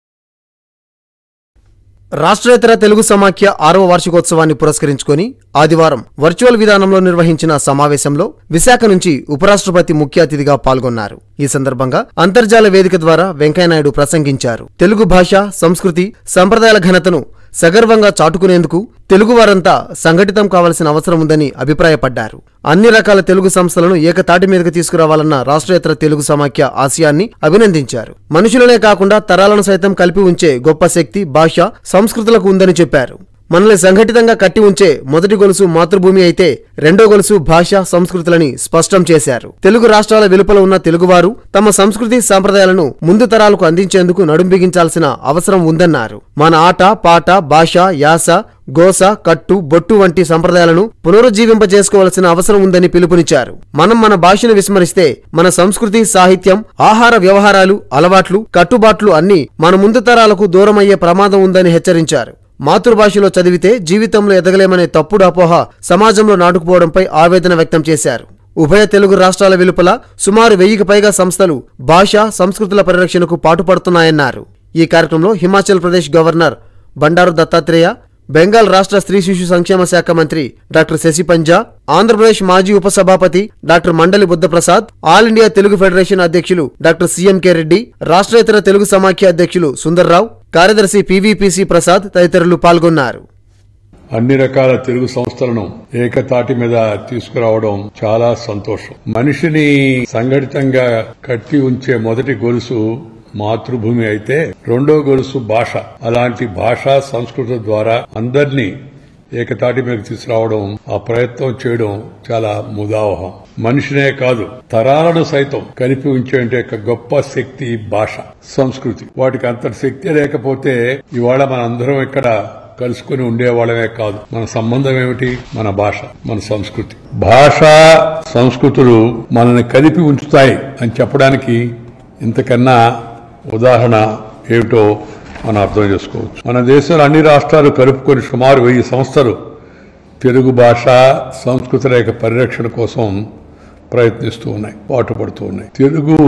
రాష్ట్రేతర తెలుగు సమాఖ్య ఆరవ వార్షికోత్సవాన్ని పురస్కరించుకొని ఆదివారం వర్చువల్ విధానంలో నిర్వహించిన సమావేశంలో విశాఖ నుంచి ఉపరాష్ట్రపతి ముఖ్య అతిథిగా పాల్గొన్నారు ఈ సందర్భంగా అంతర్జాల వేదిక ద్వారా వెంకయ్యనాయుడు ప్రసంగించారు తెలుగు భాష సంస్కృతి సంప్రదాయాల ఘనతను సగర్వంగా చాటుకునేందుకు తెలుగువారంతా సంఘటితం కావాల్సిన అవసరం ఉందని అభిప్రాయపడ్డారు అన్ని రకాల తెలుగు సంస్థలను ఏకతాటి మీదకి తీసుకురావాలన్న రాష్ట్రేతర తెలుగు సమాఖ్య ఆశయాన్ని అభినందించారు మనుషులనే కాకుండా తరాలను సైతం కలిపి ఉంచే గొప్ప శక్తి భాష సంస్కృతులకు ఉందని చెప్పారు మనల్ని సంఘటితంగా కట్టి ఉంచే మొదటి గొలుసు మాతృభూమి అయితే రెండో గొలుసు భాష సంస్కృతులని స్పష్టం చేశారు తెలుగు రాష్ట్రాల వెలుపల ఉన్న తెలుగువారు తమ సంస్కృతి సాంప్రదాయాలను ముందు తరాలకు అందించేందుకు నడుంబిగించాల్సిన అవసరం ఉందన్నారు మన ఆట పాట భాష యాస గోస కట్టు బొట్టు వంటి సంప్రదాయాలను పునరుజ్జీవింపజేసుకోవాల్సిన అవసరం ఉందని పిలుపునిచ్చారు మనం మన భాషను విస్మరిస్తే మన సంస్కృతి సాహిత్యం ఆహార వ్యవహారాలు అలవాట్లు కట్టుబాట్లు అన్నీ మన ముందు తరాలకు దూరమయ్యే ప్రమాదం ఉందని హెచ్చరించారు మాతృభాషలో చదివితే జీవితంలో ఎదగలేమనే తప్పుడు అపోహ సమాజంలో నాటుకుపోవడంపై ఆవేదన వ్యక్తం చేశారు ఉభయ తెలుగు రాష్ట్రాల వెలుపల సుమారు వెయ్యికి పైగా సంస్థలు భాష సంస్కృతుల పరిరక్షణకు పాటుపడుతున్నాయన్నారు ఈ కార్యక్రమంలో హిమాచల్ ప్రదేశ్ గవర్నర్ బండారు దత్తాత్రేయ బెంగాల్ రాష్ట్ర స్త్రీ శిశు సంక్షేమ శాఖ మంత్రి డాక్టర్ శశి పంజా ఆంధ్రప్రదేశ్ మాజీ ఉపసభాపతి doctor Mandali Buddhaprasad all India Telugu federation అధ్యక్షులు డాక్టర్ సిఎంకే రెడ్డి రాష్ట్రేతర తెలుగు సమాఖ్య అధ్యక్షులు సుందర్రావు కార్యదర్శి పివిపిసి ప్రసాద్ తదితరులు పాల్గొన్నారు
అన్ని రకాల తెలుగు సంస్థలను ఏకతాటి మీద తీసుకురావడం చాలా సంతోషం మనిషిని సంఘటితంగా కట్టి ఉంచే మొదటి గొలుసు మాతృభూమి అయితే రెండో గొలుసు భాష అలాంటి భాషా సంస్కృతి ద్వారా అందరినీ ఏకతాటి మీదకి తీసుకురావడం ఆ ప్రయత్నం చేయడం చాలా ముదావహం మనిషినే కాదు తరాలను సైతం కలిపి ఉంచే ఒక గొప్ప శక్తి భాష సంస్కృతి వాటికి అంతటి శక్తి లేకపోతే ఇవాళ మన అందరం ఇక్కడ కలుసుకుని ఉండేవాళ్ళమే కాదు మన సంబంధం ఏమిటి మన భాష మన సంస్కృతి భాష సంస్కృతులు మనల్ని కలిపి ఉంచుతాయి అని చెప్పడానికి ఇంతకన్నా ఉదాహరణ ఏమిటో మనం అర్థం చేసుకోవచ్చు మన దేశంలో అన్ని రాష్ట్రాలు కలుపుకొని సుమారు వెయ్యి సంస్థలు తెలుగు భాష సంస్కృతి రేఖ పరిరక్షణ కోసం ప్రయత్నిస్తూ ఉన్నాయి పాటుపడుతూ ఉన్నాయి తెలుగు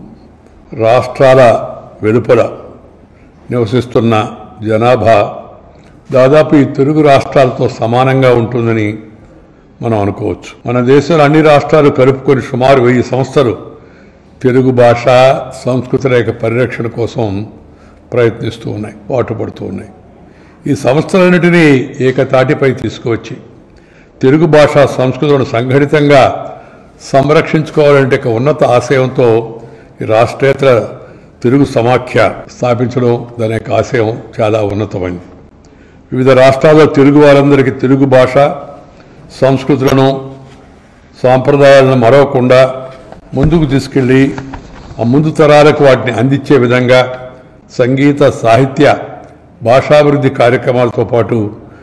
రాష్ట్రాల వెలుపల నివసిస్తున్న జనాభా దాదాపు ఈ తెలుగు రాష్ట్రాలతో సమానంగా ఉంటుందని మనం అనుకోవచ్చు మన దేశంలో అన్ని రాష్ట్రాలు కలుపుకొని సుమారు వెయ్యి సంస్థలు తెలుగు భాష సంస్కృతి రేఖ పరిరక్షణ కోసం ప్రయత్నిస్తూ ఉన్నాయి పాటుపడుతూ ఉన్నాయి ఈ సంస్థలన్నిటినీ ఏకతాటిపై తీసుకువచ్చి తెలుగు భాష సంస్కృతులను సంఘటితంగా సంరక్షించుకోవాలంటే ఒక ఉన్నత ఆశయంతో ఈ రాష్ట్రేతర తెలుగు సమాఖ్య స్థాపించడం దాని యొక్క ఆశయం చాలా ఉన్నతమైంది వివిధ రాష్ట్రాల్లో తెలుగు వారందరికీ తెలుగు భాష సంస్కృతులను సాంప్రదాయాలను మరవకుండా ముందుకు తీసుకెళ్ళి ఆ ముందు తరాలకు వాటిని అందించే విధంగా సంగీత సాహిత్య భాషాభివృద్ధి కార్యక్రమాలతో పాటు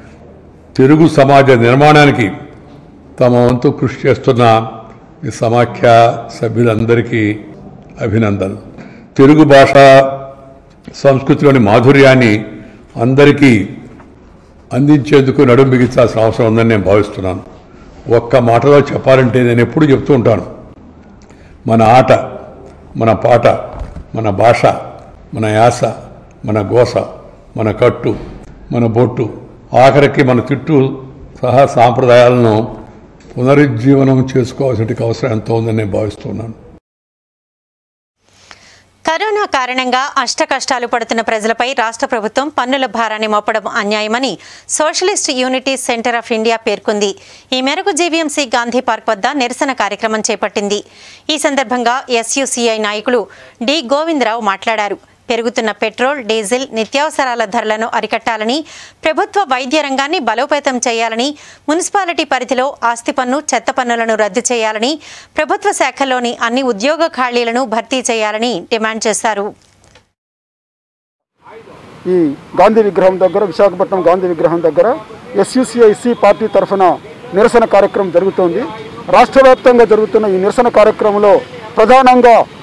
తెలుగు సమాజ నిర్మాణానికి తమ వంతు కృషి చేస్తున్న ఈ సమాఖ్య సభ్యులందరికీ అభినందనలు తెలుగు భాష సంస్కృతిలోని మాధుర్యాన్ని అందరికీ అందించేందుకు నడుం బిగించాల్సిన అవసరం ఉందని నేను భావిస్తున్నాను ఒక్క మాటలో చెప్పాలంటే నేను ఎప్పుడు చెప్తూ ఉంటాను మన ఆట మన పాట మన భాష మన యాస మన గోస మన కట్టు మన బొట్టు ఆఖరికి మన తిట్టు సహా సాంప్రదాయాలను పునరుజ్జీవనం చేసుకోవాల్సిన అవసరం ఎంతో ఉందని నేను భావిస్తున్నాను
కరోనా కారణంగా అష్ట కష్టాలు పడుతున్న ప్రజలపై రాష్ట్ర ప్రభుత్వం పన్నుల భారాన్ని మోపడం అన్యాయమని socialist unity centre of India పేర్కొంది ఈ మేరకు జీవీఎంసీ గాంధీ పార్క్ వద్ద నిరసన కార్యక్రమం చేపట్టింది ఈ సందర్భంగా ఎస్యుసిఐ నాయకులు డి గోవిందరావు మాట్లాడారు పెరుగుతున్న పెట్రోల్ డీజిల్ నిత్యావసరాల ధరలను అరికట్టాలని ప్రభుత్వ వైద్య రంగాన్ని బలోపేతం చేయాలని మున్సిపాలిటీ పరిధిలో ఆస్తి పన్ను చెత్త పన్నులను రద్దు చేయాలని ప్రభుత్వ శాఖల్లోని అన్ని ఉద్యోగ ఖాళీలను భర్తీ చేయాలని డిమాండ్ చేశారు
ఈ గాంధీ విగ్రహం దగ్గర విశాఖపట్నం గాంధీ విగ్రహం దగ్గర ఎస్యుసిఐసి పార్టీ తరఫున నిరసన కార్యక్రమం జరుగుతోంది రాష్ట్ర వ్యాప్తంగా జరుగుతున్న ఈ నిరసన కార్యక్రమంలో ప్రధానంగా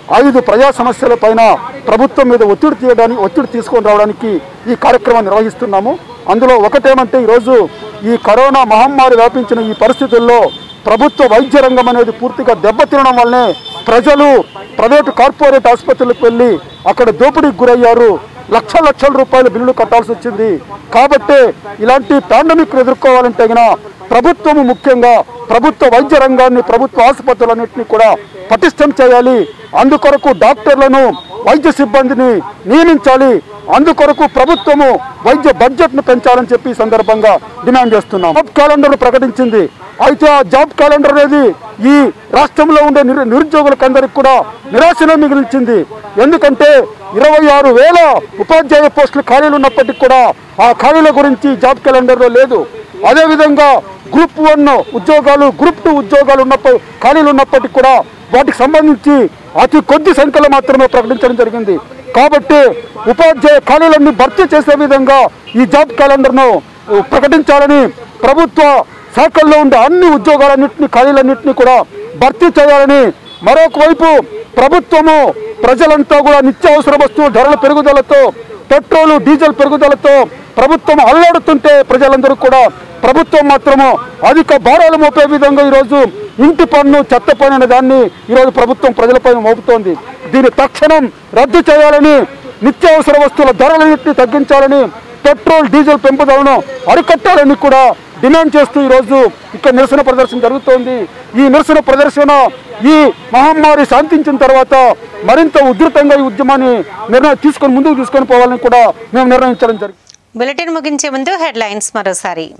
ఐదు ప్రజా సమస్యల పైన ప్రభుత్వం మీద ఒత్తిడి తీయడానికి ఒత్తిడి తీసుకొని రావడానికి ఈ కార్యక్రమాన్ని నిర్వహిస్తున్నాము అందులో ఒకటేమంటే ఈరోజు ఈ కరోనా మహమ్మారి వ్యాపించిన ఈ పరిస్థితుల్లో ప్రభుత్వ వైద్య రంగం అనేది పూర్తిగా దెబ్బతినడం వల్లనే ప్రజలు ప్రైవేటు కార్పొరేట్ ఆసుపత్రులకు వెళ్ళి అక్కడ దోపిడీకి గురయ్యారు లక్షల లక్షల రూపాయల బిల్లులు కట్టాల్సి వచ్చింది కాబట్టి ఇలాంటి పాండమిక్ ఎదుర్కోవాలంటే గిన ప్రభుత్వము ముఖ్యంగా ప్రభుత్వ వైద్య రంగాన్ని ప్రభుత్వ ఆసుపత్రులన్నింటినీ కూడా పటిష్టం చేయాలి అందుకొరకు డాక్టర్లను వైద్య సిబ్బందిని నియమించాలి అందుకొరకు ప్రభుత్వము వైద్య బడ్జెట్ ను పెంచాలని చెప్పి ఈ సందర్భంగా డిమాండ్ చేస్తున్నాం జాబ్ క్యాలెండర్ ప్రకటించింది అయితే ఆ జాబ్ క్యాలెండర్ అనేది ఈ రాష్ట్రంలో ఉండే నిరు నిరుద్యోగులకు అందరికి కూడా నిరాశను మిగిల్చింది ఎందుకంటే ఇరవై ఆరు వేల ఉపాధ్యాయ పోస్టులు ఖాళీలు ఉన్నప్పటికీ కూడా ఆ ఖాళీల గురించి జాబ్ క్యాలెండర్లో లేదు అదేవిధంగా గ్రూప్ వన్ ఉద్యోగాలు గ్రూప్ టూ ఉద్యోగాలు ఉన్నప్పుడు ఖాళీలు ఉన్నప్పటికీ కూడా వాటికి సంబంధించి అతి కొద్ది సంఖ్యలో మాత్రమే ప్రకటించడం జరిగింది కాబట్టి ఉపాధ్యాయ ఖాళీలన్నీ భర్తీ చేసే విధంగా ఈ జాబ్ క్యాలెండర్ను ప్రకటించాలని ప్రభుత్వ శాఖల్లో ఉండే అన్ని ఉద్యోగాలన్నింటినీ ఖాళీలన్నింటినీ కూడా భర్తీ చేయాలని మరొక వైపు ప్రభుత్వము ప్రజలంతా కూడా నిత్యావసర వస్తువుల ధరల పెరుగుదలతో పెట్రోలు డీజిల్ పెరుగుదలతో ప్రభుత్వం అల్లాడుతుంటే ప్రజలందరూ కూడా ప్రభుత్వం మాత్రము అధిక భారాలు మోపే విధంగా ఈరోజు ఇంటి పన్ను చెత్త పన్ను అనే దాన్ని ఈరోజు ప్రభుత్వం ప్రజలపై మోపుతోంది దీన్ని తక్షణం రద్దు చేయాలని నిత్యావసర వస్తువుల ధరలన్నింటినీ తగ్గించాలని పెట్రోల్ డీజిల్ పెంపుదలను అరికట్టాలని కూడా డిమాండ్ చేస్తూ ఈరోజు ఇక్కడ నిరసన ప్రదర్శన జరుగుతోంది ఈ నిరసన ప్రదర్శన ఈ మహమ్మారి శాంతించిన తర్వాత మరింత ఉధృతంగా ఈ ఉద్యమాన్ని నిర్ణయం తీసుకొని ముందుకు తీసుకొని పోవాలని కూడా మేము నిర్ణయించడం జరిగింది
బులెటిన్ ముగించే ముందు హెడ్లైన్స్ మరోసారి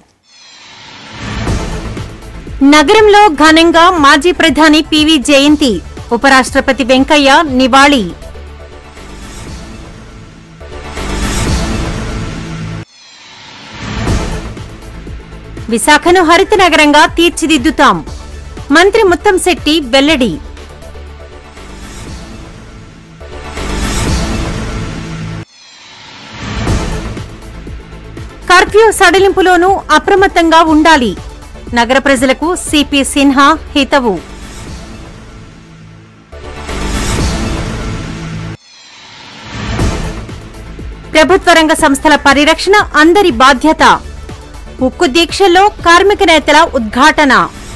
నగరంలో ఘనంగా మాజీ ప్రధాని పివి జయంతి ఉపరాష్ట్రపతి వెంకయ్య నివాళి విశాఖను హరిత నగరంగా తీర్చిదిద్దుతాం మంత్రి ముత్తంశెట్టి వెల్లడి కర్ఫ్యూ సడలింపులోనూ అప్రమత్తంగా ఉండాలి నగర ప్రజలకు సిపి సిన్హా హితవు ప్రభుత్వ రంగ సంస్థల పరిరక్షణ అందరి బాధ్యత ఉక్కు దీక్షల్లో కార్మిక నేతల ఉద్ఘాటన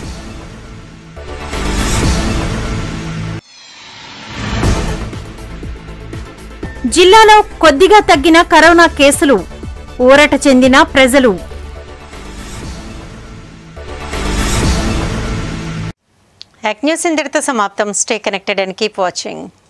జిల్లాలో కొద్దిగా తగ్గిన కరోనా కేసులు ఊరట చెందిన ప్రజలు
యాక్ న్యూస్ ఇంతటితో సమాప్తం stay connected and keep watching